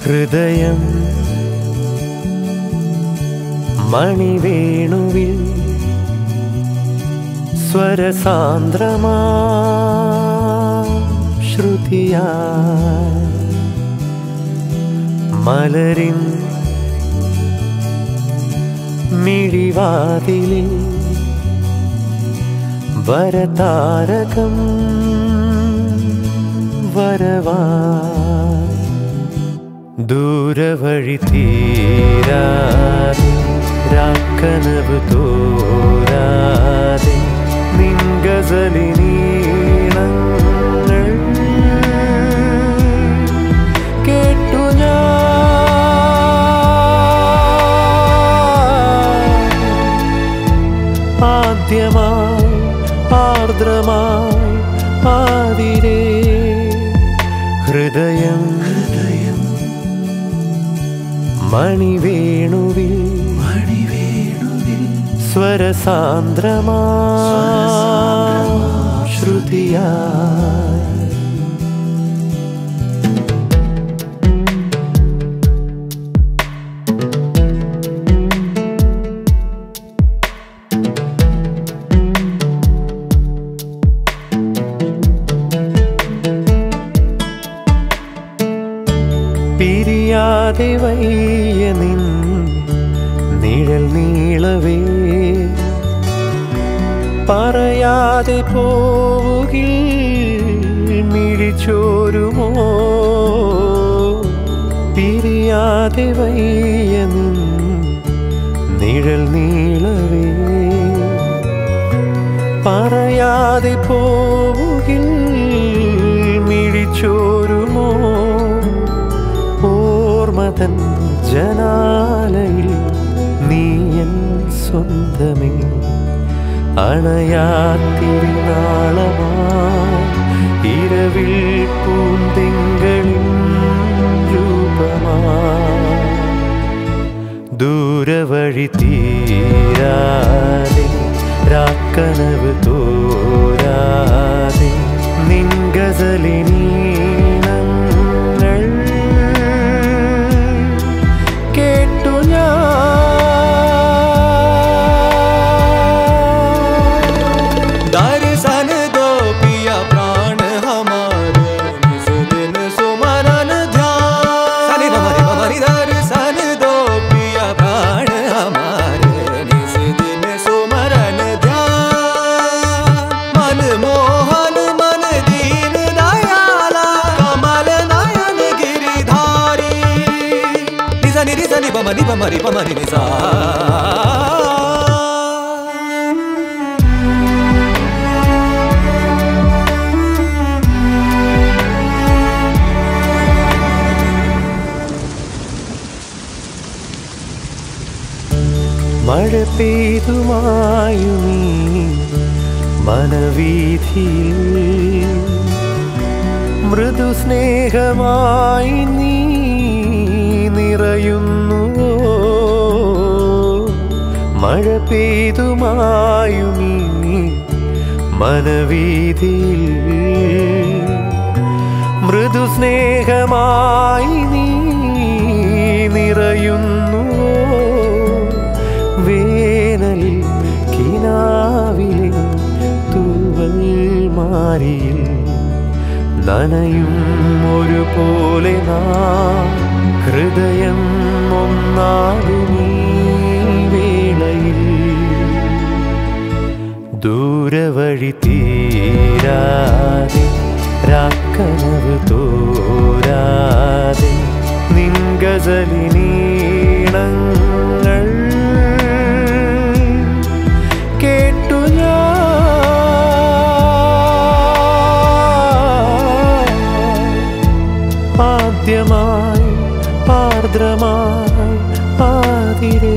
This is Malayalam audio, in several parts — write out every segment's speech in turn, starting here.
ഹൃദയം മണിവേണുവിൽ സ്വരസാന്ദ്രമാ ശ്രുതിയാ മലരിൻ മിഴിവാതിലിൽ വരതാരകം വരവാ ദൂരവഴി തീരാതെ രാക്കനവ് തോരാതെ നിൻഗസലിനീണങ്ങൾ കേട്ടു ഞാൻ ആദ്യമായി ആർദ്രമായി ആതിരേ ഹൃദയം ഹൃദയം മണിവേണുവിൽ മണിവേണുവിൽ സ്വരസാന്ദ്രമാ ശ്രുതിയായി പിരിയാതെ വയ്യ നിൻ നിഴൽ നീളവേ പറയാതെ പോവുകിൽ മിഴിച്ചോരുമോ പിരിയാതെ വയ്യ നിൻ നിഴൽ നീളവേ പറയാതെ പോവുകിൽ മിഴിച്ചോരുമോ ഓർമ്മതൻ ജനാലയിൽ നീയൻ സ്വന്തമേ അണയാത്തിരുനാളമായി ഇരവിൽ പൂന്തിങ്കളിൻ രൂപമായി ദൂരവഴി തീരാതെ രാക്കനവ് തോരാതെ നിൻഗസലിനീണങ്ങൾ കേട്ടു ഞാൻ दर्शन दो पिया प्राण हमारे निज दिन सुमरन ध्यान सनि बमरि बमरि दर्शन दो पिया प्राण हमारे निज दिन सुमरन ध्यान मन मोहन मन दीन दयाला कमल नयन गिरिधारी निज नि निज नि बमनि बमरि बमरि निसा മഴ പെയ്തുമായു നീ മനവീഥിയിൽ മൃദു സ്നേഹമായി നീ നിറയുന്നു മഴ പെയ്തുമായു നീ മനവീഥിയിൽ മൃദു സ്നേഹമായി നീ നിറയുന്നു വേനലിൽ കിനാവിലെ തൂവൽ മാരിയിൽ നനയും ഒരുപോലെ നാം ഹൃദയം ഒന്നാകും ഈ വേളയിൽ ദൂരവഴി തീരാതെ രാക്കനവ് തോരാതെ നിൻഗസലിനീണങ്ങൾ കേട്ടു ഞാൻ ആദ്യമായി ആർദ്രമായി ആതിരേ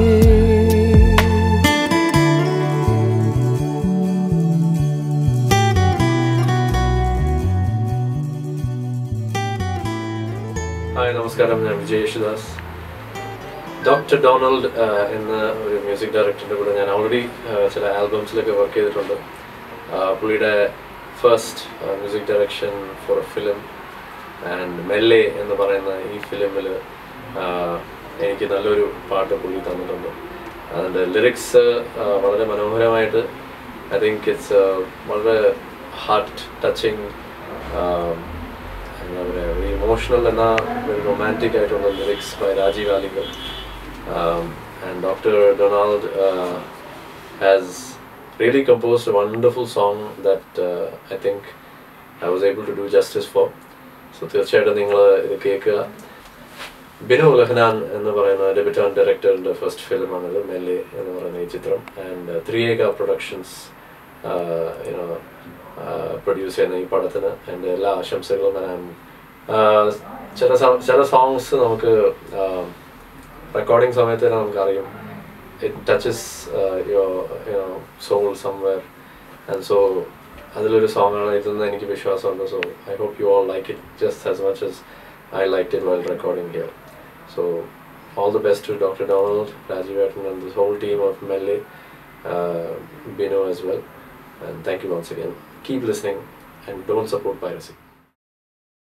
ഹായ് നമസ്കാരം ഞാൻ Vijay Yesudas doctor Donald ah, എന്ന ഒരു മ്യൂസിക് ഡയറക്ടറിൻ്റെ കൂടെ ഞാൻ ഓൾറെഡി ചില ആൽബംസിലൊക്കെ വർക്ക് ചെയ്തിട്ടുണ്ട് ആഹ്, പുള്ളിയുടെ first music direction for a film and Melle എന്ന് പറയുന്ന ഈ ഫിലിമിൽ ആഹ് എനിക്ക് നല്ലൊരു പാട്ട് പുള്ളി തന്നിട്ടുണ്ട് അതിൻ്റെ ലിറിക്സ് വളരെ മനോഹരമായിട്ട് ഐ തിങ്ക് ഇറ്റ്സ് വളരെ ഹാർട്ട് ടച്ചിങ് എന്താ പറയുക ഒരു ഇമോഷണൽ എന്ന ഒരു റൊമാൻറ്റിക് ആയിട്ടുള്ള lyrics by Rajeev Alinkal and doctor Donald has really composed a wonderful song that I think I was able to do justice for so തീർച്ചയായിട്ടും നിങ്ങൾ ഇത് കേൾക്കുക ബിനു ലഹ്നാൻ എന്ന് പറയുന്ന ഡെബിറ്റാൻ ഡയറക്ടറിൻ്റെ ഫസ്റ്റ് ഫിലിമാണിത് മെല്ലെ എന്ന് പറയുന്ന ഈ ചിത്രം ആൻഡ് ത്രീ ഏക പ്രൊഡക്ഷൻസ് യുനോ പ്രൊഡ്യൂസ് ചെയ്യുന്ന ഈ പടത്തിന് എൻ്റെ എല്ലാ ആശംസകളും ഞാൻ ചില സ- ചില സോങ്സ് നമുക്ക് റെക്കോർഡിംഗ് സമയത്ത് തന്നെ നമുക്കറിയും it touches your you know soul somewhere and so അതിലൊരു സോങ് ആണ് ഇതെന്ന് എനിക്ക് വിശ്വാസമുണ്ട് so I hope you all like it just as much as I liked it while recording here. So all the best to Dr. Donald, Rajiv Atman and this whole team of Melle, uh, Bino as well. And thank you once again. Keep listening and don't support piracy.